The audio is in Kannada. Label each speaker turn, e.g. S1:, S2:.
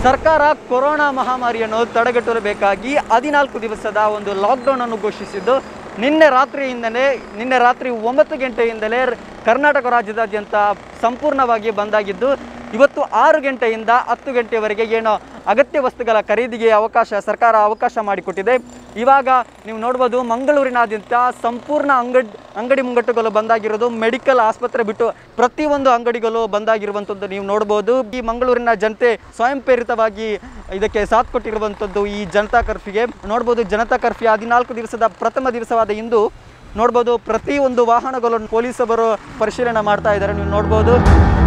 S1: ಸರ್ಕಾರ ಕೊರೋನಾ ಮಹಾಮಾರಿಯನ್ನು ತಡೆಗಟ್ಟಬೇಕಾಗಿ ಹದಿನಾಲ್ಕು ದಿವಸದ ಒಂದು ಲಾಕ್ಡೌನ್ ಅನ್ನು ಘೋಷಿಸಿದ್ದು ನಿನ್ನೆ ರಾತ್ರಿಯಿಂದಲೇ ನಿನ್ನೆ ರಾತ್ರಿ ಒಂಬತ್ತು ಗಂಟೆಯಿಂದಲೇ ರ- ಕರ್ನಾಟಕ ರಾಜ್ಯದಾದ್ಯಂತ ಸಂಪೂರ್ಣವಾಗಿ ಬಂದಾಗಿದ್ದು ಇವತ್ತು ಆರು ಗಂಟೆಯಿಂದ ಹತ್ತು ಗಂಟೆವರೆಗೆ ಏನು ಅಗತ್ಯ ವಸ್ತುಗಳ ಖರೀದಿಗೆ ಅವಕಾಶ ಸರ್ಕಾರ ಅವಕಾಶ ಮಾಡಿಕೊಟ್ಟಿದೆ ಇವಾಗ ನೀವು ನೋಡ್ಬೋದು ಮಂಗಳೂರಿನಾದ್ಯಂತ ಸಂಪೂರ್ಣ ಅಂಗಡಿ ಅಂಗಡಿ ಮುಂಗಟ್ಟುಗಳು ಬಂದಾಗಿರೋದು ಮೆಡಿಕಲ್ ಆಸ್ಪತ್ರೆ ಬಿಟ್ಟು ಪ್ರತಿಯೊಂದು ಅಂಗಡಿಗಳು ಬಂದಾಗಿರುವಂಥದ್ದು ನೀವು ನೋಡ್ಬೋದು ಈ ಮಂಗಳೂರಿನ ಜನತೆ ಸ್ವಯಂ ಪ್ರೇರಿತವಾಗಿ ಇದಕ್ಕೆ ಸಾಥ್ ಕೊಟ್ಟಿರುವಂಥದ್ದು ಈ ಜನತಾ ಕರ್ಫ್ಯೂಗೆ ನೋಡ್ಬೋದು ಜನತಾ ಕರ್ಫ್ಯೂ ಹದಿನಾಲ್ಕು ದಿವಸದ ಪ್ರಥಮ ದಿವಸವಾದ ಇಂದು ನೋಡ್ಬೋದು ಪ್ರತಿಯೊಂದು ವಾಹನಗಳನ್ನು ಪೊಲೀಸರು ಪರಿಶೀಲನೆ ಮಾಡ್ತಾ ಇದ್ದಾರೆ ನೀವು ನೋಡ್ಬೋದು